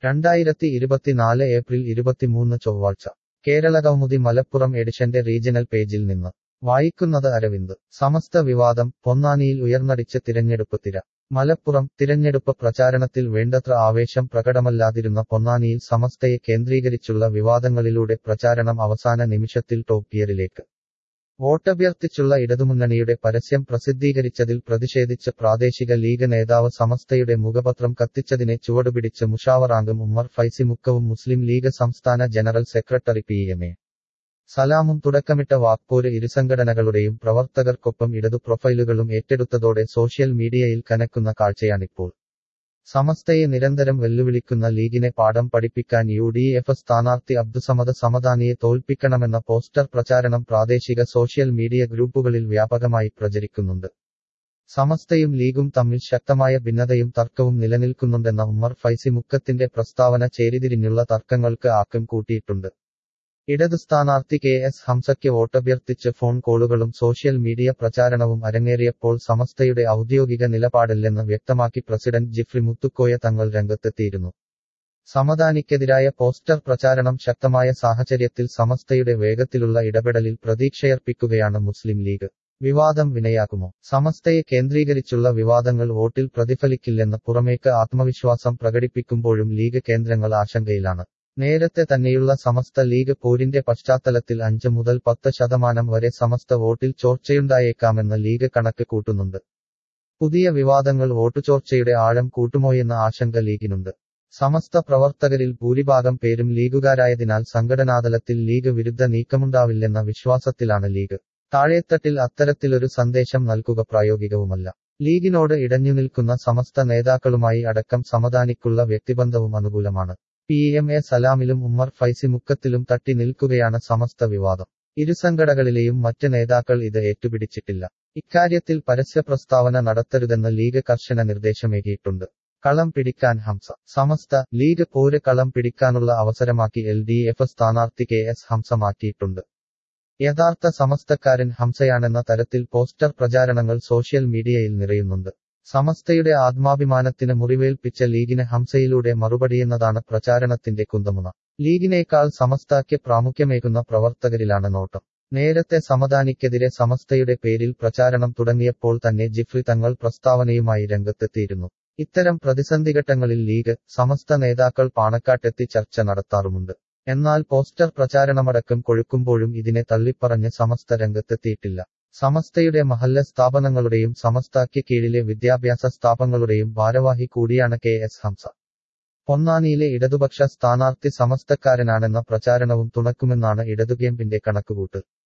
രണ്ടായിരത്തി ഇരുപത്തിനാല് ഏപ്രിൽ ഇരുപത്തിമൂന്ന് ചൊവ്വാഴ്ച കേരള കൗമുദി മലപ്പുറം എഡിഷന്റെ റീജിയണൽ പേജിൽ നിന്ന് വായിക്കുന്നത് അരവിന്ദ് സമസ്ത വിവാദം പൊന്നാനിയിൽ ഉയർന്നടിച്ച് തിരഞ്ഞെടുപ്പ് തിര മലപ്പുറം തിരഞ്ഞെടുപ്പ് പ്രചാരണത്തിൽ വേണ്ടത്ര ആവേശം പ്രകടമല്ലാതിരുന്ന പൊന്നാനിയിൽ സമസ്തയെ കേന്ദ്രീകരിച്ചുള്ള വിവാദങ്ങളിലൂടെ പ്രചാരണം അവസാന നിമിഷത്തിൽ ടോപ്പ് ഗിയറിലേക്ക് വോട്ടഭ്യർത്ഥിച്ചുള്ള ഇടതുമുന്നണിയുടെ പരസ്യം പ്രസിദ്ധീകരിച്ചതിൽ പ്രതിഷേധിച്ച് പ്രാദേശിക ലീഗ് നേതാവ് സമസ്തയുടെ മുഖപത്രം കത്തിച്ചതിനെ ചുവടുപിടിച്ച് മുഷാവറാംഗം ഉമ്മർ ഫൈസി മുക്കവും മുസ്ലിം ലീഗ് സംസ്ഥാന general secretary P M A സലാമും തുടക്കമിട്ട വാക്പോര് ഇരുസംഘടനകളുടെയും പ്രവർത്തകർക്കൊപ്പം ഇടതു പ്രൊഫൈലുകളും ഏറ്റെടുത്തതോടെ സോഷ്യൽ മീഡിയയിൽ കനക്കുന്ന കാഴ്ചയാണിപ്പോൾ സമസ്തയെ നിരന്തരം വെല്ലുവിളിക്കുന്ന ലീഗിനെ പാഠം പഠിപ്പിക്കാൻ യു ഡി എഫ് സ്ഥാനാർത്ഥി അബ്ദുസമദ് സമദാനിയെ തോൽപ്പിക്കണമെന്ന പോസ്റ്റർ പ്രചാരണം പ്രാദേശിക സോഷ്യൽ മീഡിയ ഗ്രൂപ്പുകളിൽ വ്യാപകമായി പ്രചരിക്കുന്നുണ്ട് സമസ്തയും ലീഗും തമ്മിൽ ശക്തമായ ഭിന്നതയും തർക്കവും നിലനിൽക്കുന്നുണ്ടെന്ന ഉമ്മർ ഫൈസി മുക്കത്തിന്റെ പ്രസ്താവന ചേരിതിരിഞ്ഞുള്ള തർക്കങ്ങൾക്ക് ആക്കം കൂട്ടിയിട്ടുണ്ട് ഇടത് സ്ഥാനാർത്ഥി കെ എസ് ഹംസയ്ക്ക് വോട്ടഭ്യർത്ഥിച്ച് ഫോൺ കോളുകളും സോഷ്യൽ മീഡിയ പ്രചാരണവും അരങ്ങേറിയപ്പോൾ സമസ്തയുടെ ഔദ്യോഗിക നിലപാടില്ലെന്ന് വ്യക്തമാക്കി പ്രസിഡന്റ് ജിഫ്രി മുത്തുക്കോയ തങ്ങൾ രംഗത്തെത്തിയിരുന്നു സമദാനിക്കെതിരായ പോസ്റ്റർ പ്രചാരണം ശക്തമായ സാഹചര്യത്തിൽ സമസ്തയുടെ വേഗത്തിലുള്ള ഇടപെടലിൽ പ്രതീക്ഷയർപ്പിക്കുകയാണ് മുസ്ലിം ലീഗ് വിവാദം വിനയാകുമോ സമസ്തയെ കേന്ദ്രീകരിച്ചുള്ള വിവാദങ്ങൾ വോട്ടിൽ പ്രതിഫലിക്കില്ലെന്ന് പുറമേക്ക് ആത്മവിശ്വാസം പ്രകടിപ്പിക്കുമ്പോഴും ലീഗ് കേന്ദ്രങ്ങൾ ആശങ്കയിലാണ് നേരത്തെ തന്നെയുള്ള സമസ്ത ലീഗ് പോരിന്റെ പശ്ചാത്തലത്തിൽ അഞ്ച് മുതൽ പത്ത് ശതമാനം വരെ സമസ്ത വോട്ടിൽ ചോർച്ചയുണ്ടായേക്കാമെന്ന് ലീഗ് കണക്ക് കൂട്ടുന്നുണ്ട് പുതിയ വിവാദങ്ങൾ വോട്ടുചോർച്ചയുടെ ആഴം കൂട്ടുമോയെന്ന ആശങ്ക ലീഗിനുണ്ട് സമസ്ത പ്രവർത്തകരിൽ ഭൂരിഭാഗം പേരും ലീഗുകാരായതിനാൽ സംഘടനാതലത്തിൽ ലീഗ് വിരുദ്ധ നീക്കമുണ്ടാവില്ലെന്ന വിശ്വാസത്തിലാണ് ലീഗ് താഴേത്തട്ടിൽ അത്തരത്തിലൊരു സന്ദേശം നൽകുക പ്രായോഗികവുമല്ല ലീഗിനോട് ഇടഞ്ഞുനിൽക്കുന്ന സമസ്ത നേതാക്കളുമായി അടക്കം സമദാനിക്കുള്ള വ്യക്തിബന്ധവും അനുകൂലമാണ് പി എം എ സലാമിലും ഉമ്മർ ഫൈസി മുക്കത്തിലും തട്ടി നിൽക്കുകയാണ് സമസ്ത വിവാദം ഇരുസംഘടകളിലെയും മറ്റ് നേതാക്കൾ ഇത് ഏറ്റുപിടിച്ചിട്ടില്ല ഇക്കാര്യത്തിൽ പരസ്യ പ്രസ്താവന നടത്തരുതെന്ന് ലീഗ് കർശന നിർദ്ദേശമേകിയിട്ടുണ്ട് കളം പിടിക്കാൻ ഹംസ സമസ്ത ലീഗ് പോര് കളം പിടിക്കാനുള്ള അവസരമാക്കി എൽ ഡി എഫ് സ്ഥാനാർത്ഥി കെ എസ് ഹംസ മാറ്റിയിട്ടുണ്ട് യഥാർത്ഥ സമസ്തക്കാരൻ ഹംസയാണെന്ന തരത്തിൽ പോസ്റ്റർ പ്രചാരണങ്ങൾ സോഷ്യൽ മീഡിയയിൽ നിറയുന്നുണ്ട് സമസ്തയുടെ ആത്മാഭിമാനത്തിന് മുറിവേൽപ്പിച്ച ലീഗിന് ഹംസയിലൂടെ മറുപടിയെന്നതാണ് പ്രചാരണത്തിന്റെ കുന്തമുന ലീഗിനേക്കാൾ സമസ്തയ്ക്ക് പ്രാമുഖ്യമേകുന്ന പ്രവർത്തകരിലാണ് നോട്ടം നേരത്തെ സമദാനിക്കെതിരെ സമസ്തയുടെ പേരിൽ പ്രചാരണം തുടങ്ങിയപ്പോൾ തന്നെ ജിഫ്രി തങ്ങൾ പ്രസ്താവനയുമായി രംഗത്തെത്തിയിരുന്നു ഇത്തരം പ്രതിസന്ധിഘട്ടങ്ങളിൽ ലീഗ് സമസ്ത നേതാക്കൾ പാണക്കാട്ടെത്തി ചർച്ച നടത്താറുമുണ്ട് എന്നാൽ പോസ്റ്റർ പ്രചാരണമടക്കം കൊഴുക്കുമ്പോഴും ഇതിനെ തള്ളിപ്പറഞ്ഞ് സമസ്ത രംഗത്തെത്തിയിട്ടില്ല സമസ്തയുടെ മഹല്ല സ്ഥാപനങ്ങളുടെയും സമസ്തയ്ക്ക് കീഴിലെ വിദ്യാഭ്യാസ സ്ഥാപനങ്ങളുടെയും ഭാരവാഹി കൂടിയാണ് കെ എസ് ഹംസ പൊന്നാനിയിലെ ഇടതുപക്ഷ സ്ഥാനാർത്ഥി സമസ്തക്കാരനാണെന്ന പ്രചാരണവും തുണക്കുമെന്നാണ് ഇടതുകേമ്പിന്റെ കണക്കുകൂട്ട്